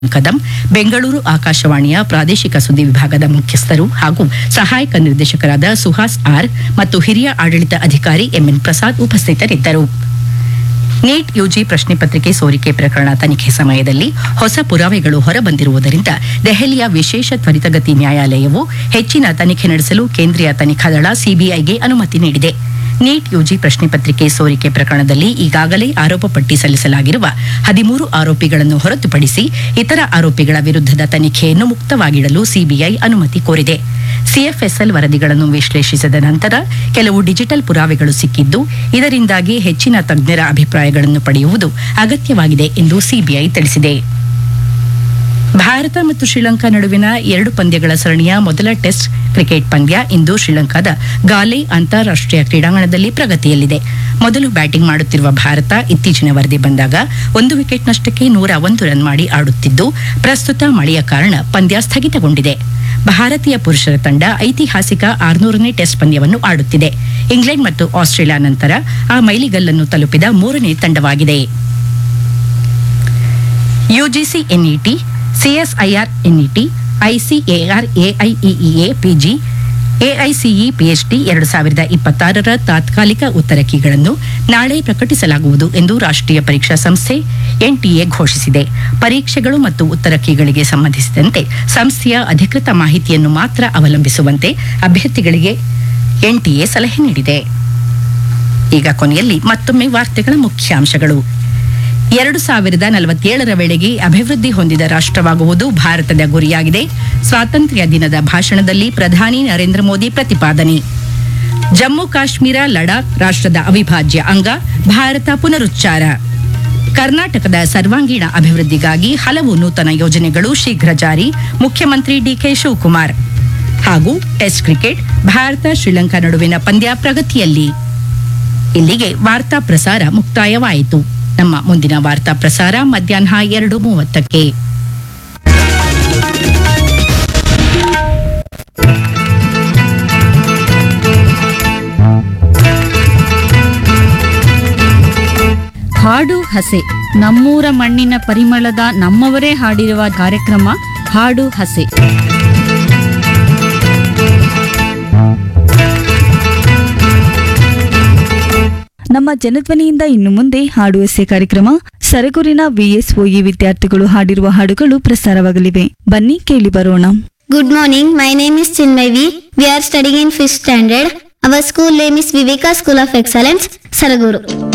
ಕದಂ ಬೆಂಗಳೂರು ಆಕಾಶವಾಣಿಯ ಪ್ರಾದೇಶಿಕ ಸುದ್ದಿ ವಿಭಾಗದ ಮುಖ್ಯಸ್ಥರು ಹಾಗೂ ಸಹಾಯಕ ನಿರ್ದೇಶಕರಾದ ಸುಹಾಸ್ ಆರ್ ಮತ್ತು ಹಿರಿಯ ಆಡಳಿತ ಅಧಿಕಾರಿ ಎಂಎನ್ ಪ್ರಸಾದ್ ಉಪಸ್ಥಿತರಿದ್ದರು ನೀಟ್ ಯುಜಿ ಪ್ರಶ್ನೆ ಪತ್ರಿಕೆ ಸೋರಿಕೆ ಪ್ರಕರಣ ತನಿಖೆ ಸಮಯದಲ್ಲಿ ಹೊಸ ಪುರಾವೆಗಳು ಹೊರಬಂದಿರುವುದರಿಂದ ದೆಹಲಿಯ ವಿಶೇಷ ತ್ವರಿತಗತಿ ನ್ಯಾಯಾಲಯವು ಹೆಚ್ಚಿನ ತನಿಖೆ ನಡೆಸಲು ಕೇಂದ್ರೀಯ ತನಿಖಾ ದಳ ಸಿಬಿಐಗೆ ಅನುಮತಿ ನೀಡಿದೆ ನೀಟ್ ಯುಜಿ ಪ್ರಶ್ನೆ ಪತ್ರಿಕೆ ಸೋರಿಕೆ ಪ್ರಕರಣದಲ್ಲಿ ಈಗಾಗಲೇ ಆರೋಪ ಪಟ್ಟಿ ಸಲ್ಲಿಸಲಾಗಿರುವ ಹದಿಮೂರು ಆರೋಪಿಗಳನ್ನು ಹೊರತುಪಡಿಸಿ ಇತರ ಆರೋಪಿಗಳ ವಿರುದ್ಧದ ತನಿಖೆಯನ್ನು ಮುಕ್ತವಾಗಿಡಲು ಸಿಬಿಐ ಅನುಮತಿ ಕೋರಿದೆ ಸಿಎಫ್ಎಸ್ಎಲ್ ವರದಿಗಳನ್ನು ವಿಶ್ಲೇಷಿಸಿದ ನಂತರ ಕೆಲವು ಡಿಜಿಟಲ್ ಪುರಾವೆಗಳು ಸಿಕ್ಕಿದ್ದು ಇದರಿಂದಾಗಿ ಹೆಚ್ಚಿನ ತಜ್ಞರ ಅಭಿಪ್ರಾಯಗಳನ್ನು ಪಡೆಯುವುದು ಅಗತ್ಯವಾಗಿದೆ ಎಂದು ಸಿಬಿಐ ತಿಳಿಸಿದೆ ಭಾರತ ಮತ್ತು ಶ್ರೀಲಂಕಾ ನಡುವಿನ ಎರಡು ಪಂದ್ಯಗಳ ಸರಣಿಯ ಮೊದಲ ಟೆಸ್ಟ್ ಕ್ರಿಕೆಟ್ ಪಂದ್ಯ ಇಂದು ಶ್ರೀಲಂಕಾದ ಗಾಲೆ ಅಂತಾರಾಷ್ಟೀಯ ಕ್ರೀಡಾಂಗಣದಲ್ಲಿ ಪ್ರಗತಿಯಲ್ಲಿದೆ ಮೊದಲು ಬ್ಯಾಟಿಂಗ್ ಮಾಡುತ್ತಿರುವ ಭಾರತ ಇತ್ತೀಚಿನ ವರದಿ ಬಂದಾಗ ಒಂದು ವಿಕೆಟ್ ನಷ್ಟಕ್ಕೆ ನೂರ ಒಂದು ರನ್ ಮಾಡಿ ಆಡುತ್ತಿದ್ದು ಪ್ರಸ್ತುತ ಮಳೆಯ ಕಾರಣ ಪಂದ್ಯ ಸ್ಥಗಿತಗೊಂಡಿದೆ ಭಾರತೀಯ ಪುರುಷರ ತಂಡ ಐತಿಹಾಸಿಕ ಆರ್ನೂರನೇ ಟೆಸ್ಟ್ ಪಂದ್ಯವನ್ನು ಆಡುತ್ತಿದೆ ಇಂಗ್ಲೆಂಡ್ ಮತ್ತು ಆಸ್ಟ್ರೇಲಿಯಾ ನಂತರ ಆ ಮೈಲಿಗಲ್ಲನ್ನು ತಲುಪಿದ ಮೂರನೇ ತಂಡವಾಗಿದೆ UGC NET CSIR NET ICAR AIEEA PG AICE PhD ಎರಡು ಸಾವಿರದ ಇಪ್ಪತ್ತಾರರ ತಾತ್ಕಾಲಿಕ ಉತ್ತರ ಕೀಗಳನ್ನು ನಾಳೆ ಪ್ರಕಟಿಸಲಾಗುವುದು ಎಂದು ರಾಷ್ಟ್ರೀಯ ಪರೀಕ್ಷಾ ಸಂಸ್ಥೆ ಎನ್ಟಿಎ ಘೋಷಿಸಿದೆ ಪರೀಕ್ಷೆಗಳು ಮತ್ತು ಉತ್ತರ ಕೀಗಳಿಗೆ ಸಂಬಂಧಿಸಿದಂತೆ ಸಂಸ್ಥೆಯ ಅಧಿಕೃತ ಮಾಹಿತಿಯನ್ನು ಮಾತ್ರ ಅವಲಂಬಿಸುವಂತೆ ಅಭ್ಯರ್ಥಿಗಳಿಗೆ ಎನ್ಟಿಎ ಸಲಹೆ ನೀಡಿದೆ ಈಗ ಕೊನೆಯಲ್ಲಿ ಮತ್ತೊಮ್ಮೆ ವಾರ್ತೆಗಳ ಮುಖ್ಯಾಂಶಗಳು ಎರಡು ಸಾವಿರದ ನಲವತ್ತೇಳರ ವೇಳೆಗೆ ಅಭಿವೃದ್ಧಿ ಹೊಂದಿದ ರಾಷ್ಟ್ರವಾಗುವುದು ಭಾರತದ ಗುರಿಯಾಗಿದೆ ಸ್ವಾತಂತ್ರ್ಯ ದಿನದ ಭಾಷಣದಲ್ಲಿ ಪ್ರಧಾನಿ ನರೇಂದ್ರ ಮೋದಿ ಪ್ರತಿಪಾದನೆ ಜಮ್ಮು ಕಾಶ್ಮೀರ ಲಡಾಖ್ ರಾಷ್ಟ್ರದ ಅವಿಭಾಜ್ಯ ಅಂಗ ಭಾರತ ಪುನರುಚ್ಚಾರ ಕರ್ನಾಟಕದ ಸರ್ವಾಂಗೀಣ ಅಭಿವೃದ್ಧಿಗಾಗಿ ಹಲವು ನೂತನ ಯೋಜನೆಗಳು ಶೀಘ್ರ ಜಾರಿ ಮುಖ್ಯಮಂತ್ರಿ ಡಿಕೆ ಶಿವಕುಮಾರ್ ಹಾಗೂ ಟೆಸ್ಟ್ ಕ್ರಿಕೆಟ್ ಭಾರತ ಶ್ರೀಲಂಕಾ ನಡುವಿನ ಪಂದ್ಯ ಪ್ರಗತಿಯಲ್ಲಿ ಇಲ್ಲಿಗೆ ವಾರ್ತಾ ಪ್ರಸಾರ ಮುಕ್ತಾಯವಾಯಿತು ನಮ್ಮ ಮುಂದಿನ ವಾರ್ತಾ ಪ್ರಸಾರ ಮಧ್ಯಾಹ್ನ ಎರಡು ಮೂವತ್ತಕ್ಕೆ ಹಾಡು ಹಸೆ ನಮ್ಮೂರ ಮಣ್ಣಿನ ಪರಿಮಳದ ನಮ್ಮವರೇ ಹಾಡಿರುವ ಕಾರ್ಯಕ್ರಮ ಹಾಡು ಹಸೆ ನಮ್ಮ ಜನಧ್ವನಿಯಿಂದ ಇನ್ನು ಮುಂದೆ ಹಾಡು ಎಸೆ ಕಾರ್ಯಕ್ರಮ ಸರಗೂರಿನ ವಿಎಸ್ಒಇ ವಿದ್ಯಾರ್ಥಿಗಳು ಹಾಡಿರುವ ಹಾಡುಗಳು ಪ್ರಸಾರವಾಗಲಿವೆ ಬನ್ನಿ ಕೇಳಿ ಬರೋಣ Good morning. My name is Chinmayvi. We are studying in fifth standard. Our school name is Viveka School of Excellence, Saraguru.